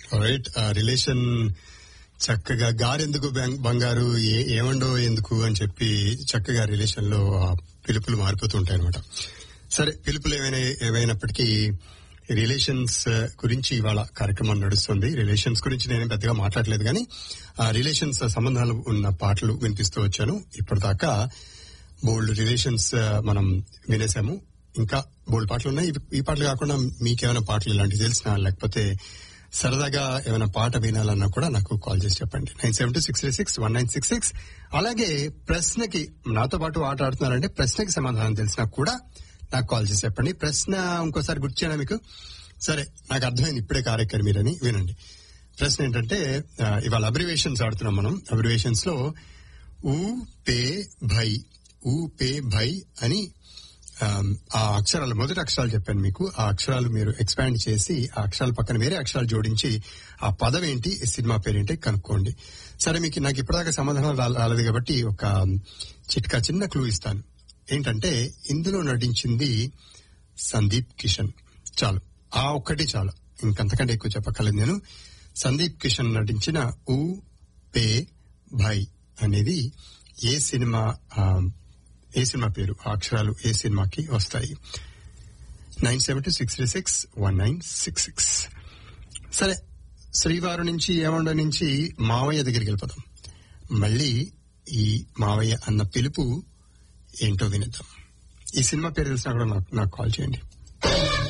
right ఆ relation చక్కగా గారెందుకు బం- బంగారు ఏ ఏమండో ఎందుకు అని చెప్పి చక్కగా రిలేషన్ లో ఆ పిలుపులు మారిపోతుంటాయి అనమాట సరే పిలుపులు ఏమైనా ఏమైనప్పటికీ రిలేషన్స్ గురించి ఇవాళ కార్యక్రమం నడుస్తుంది రిలేషన్స్ గురించి నేను పెద్దగా మాట్లాడలేదు కానీ ఆ రిలేషన్స్ సంబంధాలు ఉన్న పాటలు వినిపిస్తూ వచ్చాను ఇప్పటిదాకా బోల్డ్ రిలేషన్స్ మనం వినేసాము ఇంకా బోల్డ్ పాటలు ఉన్నాయి ఇవి- ఈ పాటలు కాకుండా మీకేమైనా పాటలు ఇలాంటివి తెలిసినా లేకపోతే సరదాగా ఏమైనా పాట వినాలన్నా కూడా నాకు కాల్ చేసి చెప్పండి nine seven two six three six one nine six six అలాగే ప్రశ్నకి నాతో పాటు ఆట ఆడుతున్నారంటే ప్రశ్నకి సమాధానం తెలిసినా కూడా నాకు కాల్ చేసి చెప్పండి ప్రశ్న ఇంకోసారి గుర్తు చేయనా మీకు సరే నాకు అర్థమైంది ఇప్పుడే కార్యక్రమం మీరని వినండి ప్రశ్న ఏంటంటే ఆ, ఇవాళ అబ్రివేషన్స్ ఆడుతున్నాం మనం అబ్రివేషన్స్ లో ఊ పే భై ఊ పే భై అని ఆమ్, ఆ అక్షరాలు మొదటి అక్షరాలు చెప్పాను మీకు ఆ అక్షరాలు మీరు ఎక్స్పాండ్ చేసి ఆ అక్షరాల పక్కన వేరే అక్షరాలు జోడించి ఆ పదం ఏంటి ఈ సినిమా పేరేంటి కనుక్కోండి సరే మీకు నాకు ఇప్పటిదాకా సమాధానం రా- రాలేదు కాబట్టి ఒక చిట్కా చిన్న క్లూ ఇస్తాను ఏంటంటే ఇందులో నటించింది సందీప్ కిషన్ చాలు ఆ ఒక్కటి చాలు ఇంకంతకంటే ఎక్కువ చెప్పక్కర్లేదు నేను సందీప్ కిషన్ నటించిన ఊ పే భై అనేది ఏ సినిమా ఆ, ఏ సినిమా పేరు ఆ అక్షరాలు ఏ సినిమాకి వస్తాయి nine seven two six three six one nine six six సరే శ్రీవారు నుంచి ఏమండ నుంచి మావయ్య దగ్గరికి వెళ్ళిపోదాం మళ్ళీ ఈ మావయ్య అన్న పిలుపు ఏంటో వినిద్దాం ఈ సినిమా పేరు తెలిసినా కూడా నాకు నాకు కాల్ చేయండి